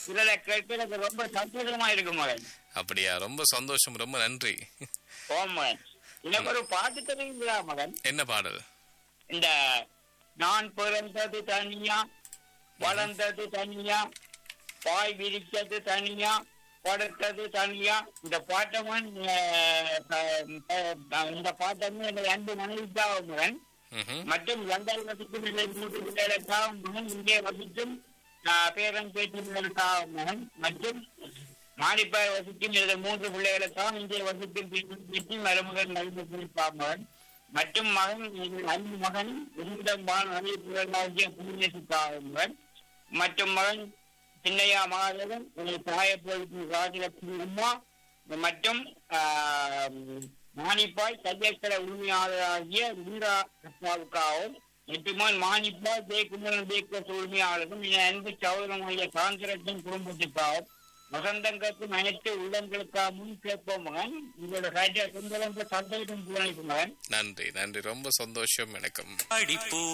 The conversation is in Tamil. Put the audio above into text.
இதுல கேட்டு எனக்கு ரொம்ப சந்தோஷமா இருக்கு மகன் அப்படியா ரொம்ப சந்தோஷம் ரொம்ப நன்றி ஓம் மகன் எனக்கு ஒரு பாட்டு தெரியுங்களா மகன் என்ன பாடல் இந்த நான் பிறந்தது தனியா வளர்ந்தது தனியா பாய் விரிச்சது தனியா படுத்தது தனியா இந்த பாட்டவன் இந்த பாட்டமும் என்னுடைய அன்பு மனைவிக்காக மகன் ம்ஹும். மற்றும் லண்டன் வசிக்கும் நிலை மூன்று பிள்ளைகளுக்காக மகன் இங்கே வசிக்கும் ஆஹ், பேரன் பேச்சுகளுக்காக மகன் மற்றும் மானிப்பாய் வசிக்கும் எனது மூன்று பிள்ளைகளுக்காக இங்கே வசிக்கும் பேச்சும் பேச்சு மருமகன் நலிந்த குறிப்பாக மகன் மற்றும் மகன் எங்கள் அன்பு மகன் இருந்தம் அறிவிப்புகளாகிய புண்ணியசுக்காக மகன் மற்றும் மகன் சின்னையா மகாதேவன் உங்கள் தாயப்பொழுது ராஜலட்சுமி அம்மா மற்றும் ஆஹ், மானிப்பாய் கையக்கடை உரிமையாளராகிய மீரா அப்பாவுக்காகவும் எட்டுமான் மானிப்பாய் ஜெயக்குமரன் பேக்கர்ஸ் உரிமையாளருக்கும் என் அன்பு சௌதரமாகிய சாந்திரத்தின் குடும்பத்துக்காகவும் வசந்தங்களுக்கு அனைத்து உள்ளங்களுக்காகவும் கேட்போம் மகன் உங்களோட ராஜா சுந்தரம் சந்தோஷம் மகன் நன்றி நன்றி ரொம்ப சந்தோஷம் எனக்கும் அடிப்போ